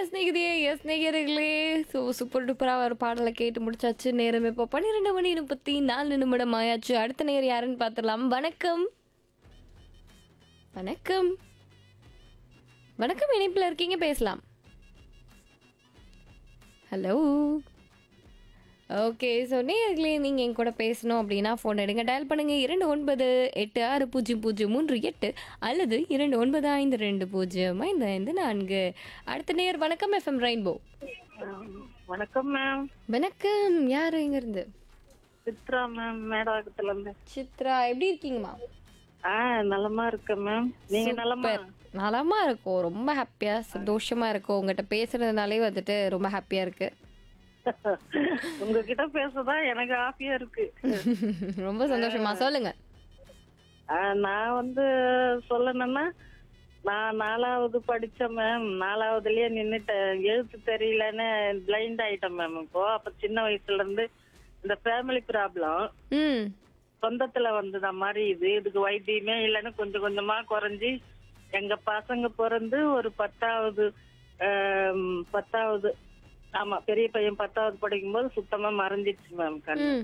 ஸ்நேகிதியே எஸ் ஸ்நேகிதர்களே so super டூப்பராக ஒரு பாடலை கேட்டு முடிச்சாச்சு நேரம் இப்போ பன்னிரெண்டு மணி முப்பத்தி நாலு நிமிடம் ஆயாச்சு அடுத்த நேரம் யாருன்னு பார்த்துடலாம் வணக்கம் வணக்கம் வணக்கம் இணைப்பில் இருக்கீங்க பேசலாம் ஹலோ ஓகே ஸோ நேர்களே நீங்கள் என் கூட பேசணும் அப்படின்னா ஃபோன் எடுங்க டயல் பண்ணுங்கள் இரண்டு ஒன்பது எட்டு ஆறு பூஜ்ஜியம் பூஜ்ஜியம் மூன்று எட்டு அல்லது இரண்டு ஒன்பது ஐந்து ரெண்டு பூஜ்ஜியம் ஐந்து ஐந்து நான்கு அடுத்த நேர் வணக்கம் எஃப்எம் ரெயின்போ வணக்கம் மேம் வணக்கம் யார் இருந்து சித்ரா மேம் மேடாகத்துல இருந்து சித்ரா எப்படி இருக்கீங்கம்மா ஆ நலமா இருக்கேன் மேம் நீங்க நலமா நலமா இருக்கும் ரொம்ப ஹாப்பியா சந்தோஷமா இருக்கும் உங்ககிட்ட பேசுறதுனாலே வந்துட்டு ரொம்ப ஹாப்பியா இருக்கு உங்ககிட்ட பேசதான் எனக்கு ஆசையா இருக்கு ரொம்ப சந்தோஷமா சொல்லுங்க ஆ, நான் வந்து சொல்லணும்னா நான் நாலாவது படிச்சேன் மேம் நாலாவதுலயே நின்னுட்டேன் எழுத்து தெரியலன்னு பிளைண்ட் ஆயிட்டேன் மேம் இப்போ அப்ப சின்ன வயசுல இருந்து இந்த ஃபேமிலி ப்ராப்ளம் ம் சொந்தத்துல வந்தது மாதிரி இது இதுக்கு வைத்தியமே இல்லைன்னு கொஞ்சம் கொஞ்சமா குறைஞ்சி எங்க பசங்க பிறந்து ஒரு பத்தாவது ஆம், பத்தாவது ஆமா பெரிய பையன் பத்தாவது படிக்கும்போது சுத்தமா மறைஞ்சிடுச்சு மேம் கண் ம்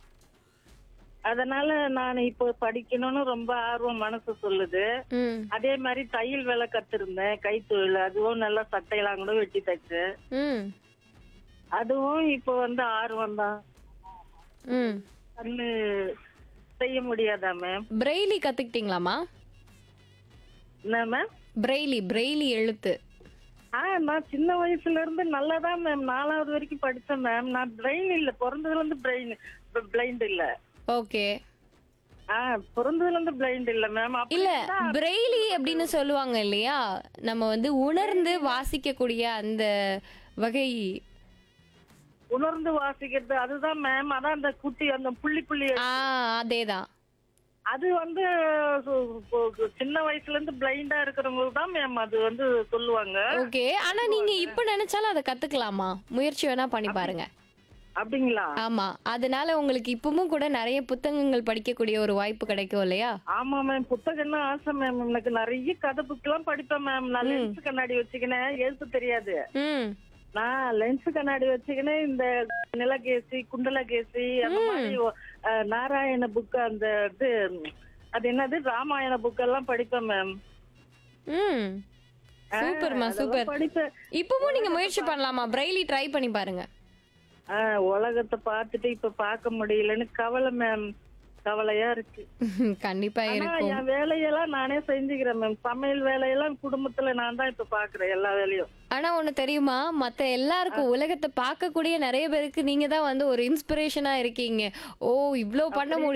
அதனால நான் இப்போ படிக்கணும்னு ரொம்ப ஆர்வம் மனசு சொல்லுது ம் அதே மாதிரி தையல் வேலை கத்திருந்தேன் கைத்தொழில் அதுவும் நல்லா சட்டையெல்லாம் கூட வெட்டி தைச்சேன் ம் அதுவும் இப்போ வந்து ஆர்வம் தான் ம் கண்ணு செய்ய முடியாதா மேம் பிரெய்லி கத்துக்கிட்டீங்களாமா என்ன மேம் பிரெய்லி பிரெய்லி எழுத்து ஆ நான் சின்ன வயசுல இருந்து நல்லாதான் மேம் நாலாவது வரைக்கும் படிச்சேன் மேம் நான் பிரெயின் இல்ல பிறந்ததுல இருந்து பிரெயின் பிளைண்ட் இல்ல ஓகே ஆ பிறந்ததுல இருந்து பிளைண்ட் இல்ல மேம் இல்ல பிரெய்லி அப்படின்னு சொல்லுவாங்க இல்லையா நம்ம வந்து உணர்ந்து வாசிக்கக்கூடிய அந்த வகை உணர்ந்து வாசிக்கிறது அதுதான் மேம் அதான் அந்த குட்டி அந்த புள்ளி புள்ளி ஆ அதேதான் அது வந்து சு- சு- சின்ன வயசுல இருந்து பிளைண்டா இருக்கிறவங்களுக்கு தான் மேம் அது வந்து சொல்லுவாங்க ஓகே ஆனா நீங்க இப்ப நினைச்சாலும் அதை கத்துக்கலாமா முயற்சி வேணா பண்ணி பாருங்க அப்படிங்களா ஆமா அதனால உங்களுக்கு இப்பவும் கூட நிறைய புத்தகங்கள் படிக்கக்கூடிய ஒரு வாய்ப்பு கிடைக்கும் இல்லையா ஆமா மேம் புத்தகம்னா ஆசை மேம் எனக்கு நிறைய கதை புக் எல்லாம் படிப்பேன் மேம் நான் லென்ஸ் கண்ணாடி வச்சுக்கினேன் எழுத்து தெரியாது ம் நான் லென்ஸ் கண்ணாடி வச்சுக்கினேன் இந்த நிலகேசி குண்டலகேசி அந்த மாதிரி அஹ், நாராயண புக் அந்த இது அது என்னது ராமாயண புக் எல்லாம் படிப்பேன் மேம் ம் சூப்பர்மா சூப்பர் படிப்பேன் இப்பவும் நீங்க முயற்சி பண்ணலாமா பிரெய்லி ட்ரை பண்ணி பாருங்க ஆஹ், உலகத்தை பார்த்துட்டு இப்ப பார்க்க முடியலன்னு கவலை மேம் கவலையா இருக்கு கண்டிப்பா ஆனா இருக்கும் என் வேலையெல்லாம் நானே செஞ்சுக்கிறேன் மேம் சமையல் வேலையெல்லாம் குடும்பத்துல நான் தான் இப்ப பாக்குறேன் எல்லா வேலையும் ஆனா ஒண்ணு தெரியுமா மத்த எல்லாருக்கும் உலகத்தை பார்க்கக்கூடிய நிறைய பேருக்கு நீங்க தான் வந்து ஒரு இன்ஸ்பிரேஷனா இருக்கீங்க ஓ இவ்ளோ பண்ண முடியும்